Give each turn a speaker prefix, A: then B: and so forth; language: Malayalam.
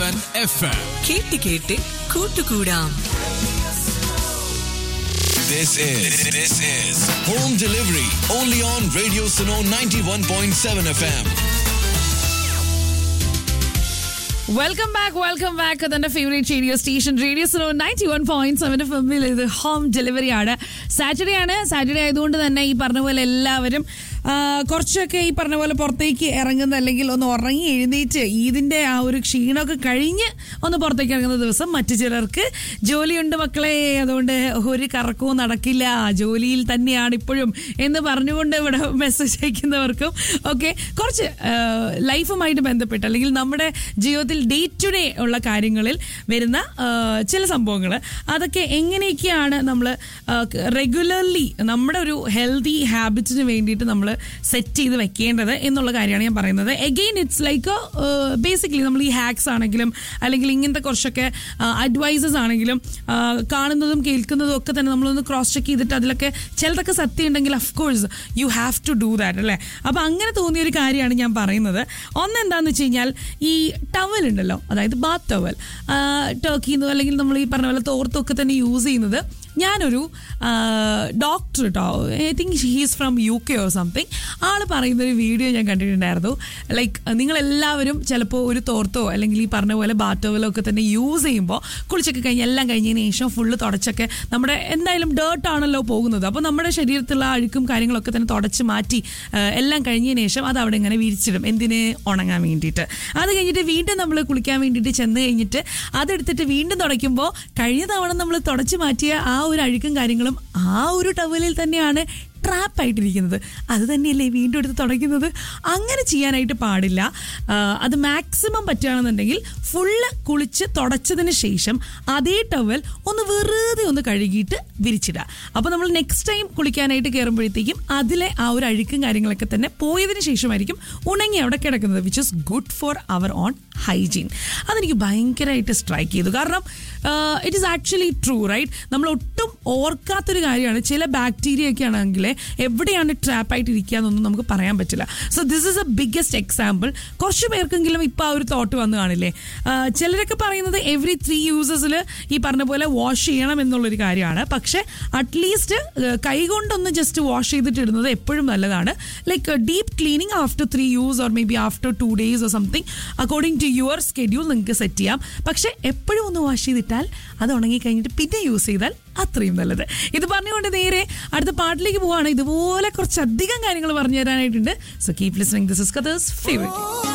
A: സെവൻ എഫ് എം
B: കേട്ട് കേട്ട് കൂട്ടുകൂടാം
C: This is this is home delivery only on Radio Suno 91.7 FM.
D: Welcome back welcome back തന്റെ ഫേവറേറ്റ് റേഡിയോ സ്റ്റേഷൻ റേഡിയോ സ്ലോ നയൻറ്റി വൺ പോയിന്റ് സെവൻ ഫിമിൽ ഇത് ഹോം ഡെലിവറി ആണ് സാറ്റർഡേ ആണ് സാറ്റർഡേ ആയതുകൊണ്ട് തന്നെ ഈ പറഞ്ഞ പോലെ എല്ലാവരും ആ, കുറച്ചൊക്കെ ഈ പറഞ്ഞ പോലെ പുറത്തേക്ക് ഇറങ്ങുന്ന അല്ലെങ്കിൽ ഒന്ന് ഉറങ്ങി എഴുന്നേറ്റ് ഈദിന്റെ ആ ഒരു ക്ഷീണമൊക്കെ കഴിഞ്ഞ് ഒന്ന് പുറത്തേക്ക് ഇറങ്ങുന്ന ദിവസം മറ്റു ചിലർക്ക് ജോലിയുണ്ട് മക്കളെ അതുകൊണ്ട് ഒരു കറക്കവും നടക്കില്ല ജോലിയിൽ തന്നെയാണ് ഇപ്പോഴും എന്ന് പറഞ്ഞുകൊണ്ട് ഇവിടെ മെസ്സേജ് അയക്കുന്നവർക്കും ഒക്കെ കുറച്ച് ആ, ലൈഫുമായിട്ട് ബന്ധപ്പെട്ട് അല്ലെങ്കിൽ നമ്മുടെ ജീവിതത്തിൽ ഡേ ടു ഡേ ഉള്ള കാര്യങ്ങളിൽ വരുന്ന ആ, ചില സംഭവങ്ങൾ അതൊക്കെ എങ്ങനെയൊക്കെയാണ് നമ്മൾ റെഗുലർലി നമ്മുടെ ഒരു ഹെൽത്തി ഹാബിറ്റിന് വേണ്ടിയിട്ട് നമ്മൾ സെറ്റ് ചെയ്ത് വെക്കേണ്ടത് എന്നുള്ള കാര്യമാണ് ഞാൻ പറയുന്നത് എഗെയിൻ ഇറ്റ്സ് ലൈക്ക് ബേസിക്കലി നമ്മൾ ഈ ഹാക്സ് ആണെങ്കിലും അല്ലെങ്കിൽ ഇങ്ങനത്തെ കുറച്ചൊക്കെ അഡ്വൈസസ് ആണെങ്കിലും ആ, കാണുന്നതും കേൾക്കുന്നതും ഒക്കെ തന്നെ നമ്മളൊന്ന് ക്രോസ് ചെക്ക് ചെയ്തിട്ട് അതിലൊക്കെ ചിലതൊക്കെ സത്യം ഉണ്ടെങ്കിൽ of course you have to do that അല്ലേ അപ്പം അങ്ങനെ തോന്നിയ ഒരു കാര്യമാണ് ഞാൻ പറയുന്നത് ഒന്ന് എന്താണെന്ന് വെച്ച് കഴിഞ്ഞാൽ ഈ ടവൽ ഉണ്ടല്ലോ അതായത് ബാത്ത് ടവൽ ടർക്കിന്ന് അല്ലെങ്കിൽ നമ്മൾ ഈ പറഞ്ഞ പോലെ തോർത്തൊക്കെ തന്നെ യൂസ് ചെയ്യുന്നത് ഞാനൊരു ഡോക്ടർ കേട്ടോ I think he's from U K or something ആൾ പറയുന്ന ഒരു വീഡിയോ ഞാൻ കണ്ടിട്ടുണ്ടായിരുന്നു ലൈക്ക് നിങ്ങളെല്ലാവരും ചിലപ്പോൾ ഒരു തോർത്തോ അല്ലെങ്കിൽ ഈ പറഞ്ഞ പോലെ ബാറ്റോവലോ ഒക്കെ തന്നെ യൂസ് ചെയ്യുമ്പോൾ കുളിച്ചൊക്കെ കഴിഞ്ഞ് എല്ലാം കഴിഞ്ഞതിന് ശേഷം ഫുള്ള് തുടച്ചൊക്കെ നമ്മുടെ എന്തായാലും ഡേർട്ട് ആണല്ലോ പോകുന്നത് അപ്പോൾ നമ്മുടെ ശരീരത്തിലുള്ള അഴുക്കും കാര്യങ്ങളൊക്കെ തന്നെ തുടച്ച് മാറ്റി ആ, എല്ലാം കഴിഞ്ഞതിന് ശേഷം അത് അവിടെ ഇങ്ങനെ വിരിച്ചിടും എന്തിന് ഉണങ്ങാൻ വേണ്ടിയിട്ട് അത് കഴിഞ്ഞിട്ട് വീണ്ടും നമ്മൾ കുളിക്കാൻ വേണ്ടിയിട്ട് ചെന്ന് കഴിഞ്ഞിട്ട് അതെടുത്തിട്ട് വീണ്ടും തുടയ്ക്കുമ്പോൾ കഴിഞ്ഞ തവണ നമ്മൾ തുടച്ച് മാറ്റിയ ആ ഒരു അഴുക്കും കാര്യങ്ങളും ആ ഒരു ടവലിൽ തന്നെയാണ് ട്രാപ്പ് ആയിട്ടിരിക്കുന്നത് അത് തന്നെയല്ലേ വീണ്ടും എടുത്ത് തുടയ്ക്കുന്നത് അങ്ങനെ ചെയ്യാനായിട്ട് പാടില്ല ആ, അത് മാക്സിമം പറ്റുകയാണെന്നുണ്ടെങ്കിൽ ഫുള്ള് കുളിച്ച് തുടച്ചതിന് ശേഷം അതേ ടവൽ ഒന്ന് വെറുതെ ഒന്ന് കഴുകിയിട്ട് വിരിച്ചിടുക അപ്പോൾ നമ്മൾ നെക്സ്റ്റ് ടൈം കുളിക്കാനായിട്ട് കയറുമ്പോഴത്തേക്കും അതിലെ ആ ഒരു അഴുക്കും കാര്യങ്ങളൊക്കെ തന്നെ പോയതിന് ശേഷമായിരിക്കും ഉണങ്ങി അവിടെ കിടക്കുന്നത് which is good for our own hygiene അതെനിക്ക് ഭയങ്കരമായിട്ട് സ്ട്രൈക്ക് ചെയ്തു കാരണം it is actually true right നമ്മൾ ഒട്ടും ഓർക്കാത്തൊരു കാര്യമാണ് ചില ബാക്ടീരിയ ഒക്കെ ആണെങ്കിൽ എവിടെയാണ് ട്രാപ്പ് ആയിട്ട് ഇരിക്കുക എന്നൊന്നും നമുക്ക് പറയാൻ പറ്റില്ല so this is a biggest example കുറച്ച് പേർക്കെങ്കിലും ഇപ്പം ആ ഒരു തോട്ട് വന്നു കാണില്ലേ ആ, ചിലരൊക്കെ പറയുന്നത് എവറി ത്രീ യൂസസിൽ ഈ പറഞ്ഞ പോലെ വാഷ് ചെയ്യണം എന്നുള്ളൊരു കാര്യമാണ് പക്ഷേ അറ്റ്ലീസ്റ്റ് കൈ കൊണ്ടൊന്ന് ജസ്റ്റ് വാഷ് ചെയ്തിട്ട് ഇടുന്നത് എപ്പോഴും നല്ലതാണ് like deep cleaning after three use or maybe after two days or something according to your schedule നിങ്ങൾക്ക് സെറ്റ് ചെയ്യാം പക്ഷേ എപ്പോഴും ഒന്ന് വാഷ് ചെയ്തിട്ടാൽ അത് ഉണങ്ങി കഴിഞ്ഞിട്ട് പിന്നെ യൂസ് ചെയ്താൽ അത്രയും നല്ലത് ഇത് പറഞ്ഞുകൊണ്ട് നേരെ അടുത്ത പാട്ടിലേക്ക് പോവാണ് ഇതുപോലെ കുറച്ചധികം കാര്യങ്ങൾ പറഞ്ഞു തരാനായിട്ടുണ്ട് so keep listening this is കഥേഴ്സ് ഫേവറേറ്റ്